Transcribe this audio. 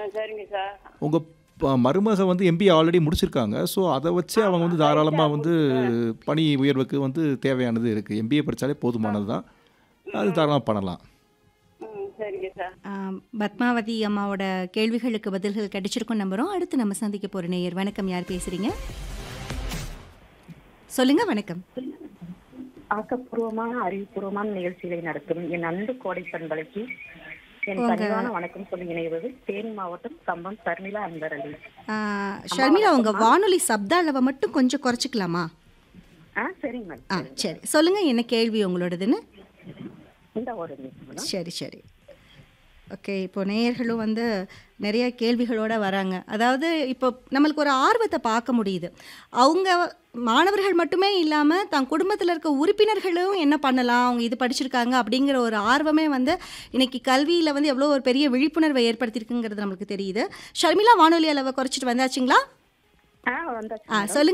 சரிங்க சார் உங்கள் மருமக வந்து எம்பிஏ ஆல்ரெடி முடிச்சிருக்காங்க ஸோ அதை வச்சு அவங்க வந்து தாராளமாக வந்து பணி உயர்வுக்கு வந்து தேவையானது இருக்குது எம்பிஏ படித்தாலே போதுமானது தான் அது தாராளமாக பண்ணலாம் ம் சரிங்க சார் ஆம், பத்மாவதி அம்மாவோட கேள்விகளுக்கு பதில்கள் கிடைச்சிருக்கும் நம்புறோம் அடுத்து நம்ம சந்திக்க போற நேயர் வணக்கம் யார் பேசுறீங்க சொல்லுங்க வணக்கம் ஆக்கப்பூர்வமான அறிவுபூர்வமான நிகழ்ச்சிகளை நடத்தும் என் அன்பு கோடை பண்பலைக்கு என் பணிவான வணக்கம் சொல்லி இணைவது தேனி மாவட்டம் கம்பம் சர்மிளா அன்பரளி ஆ, ஷர்மிளா உங்க வானொலி சப்த அளவை மட்டும் கொஞ்சம் குறைச்சிக்கலாமா ஆ சரிங்க மேடம் ஆ சரி சொல்லுங்க என்ன கேள்வி உங்களோடதுன்னு இந்த ஒரு நிமிஷம் மேடம் சரி சரி ஓகே இப்போ நேயர்களும் வந்து நிறைய கேள்விகளோட வராங்க அதாவது இப்போ நம்மளுக்கு ஒரு ஆர்வத்தை பார்க்க முடியுது அவங்க மாணவர்கள் மட்டுமே இல்லாமல் தன் குடும்பத்தில் இருக்க உறுப்பினர்களும் என்ன பண்ணலாம் அவங்க இது படிச்சிருக்காங்க அப்படிங்கிற ஒரு ஆர்வமே வந்து இன்னைக்கு கல்வியில் வந்து எவ்வளோ ஒரு பெரிய விழிப்புணர்வை ஏற்படுத்தியிருக்குங்கிறது நம்மளுக்கு தெரியுது ஷர்மிளா வானொலி அளவை குறைச்சிட்டு வந்தாச்சுங்களா ஆ வந்தாச்சு ஆ சொல்லுங்க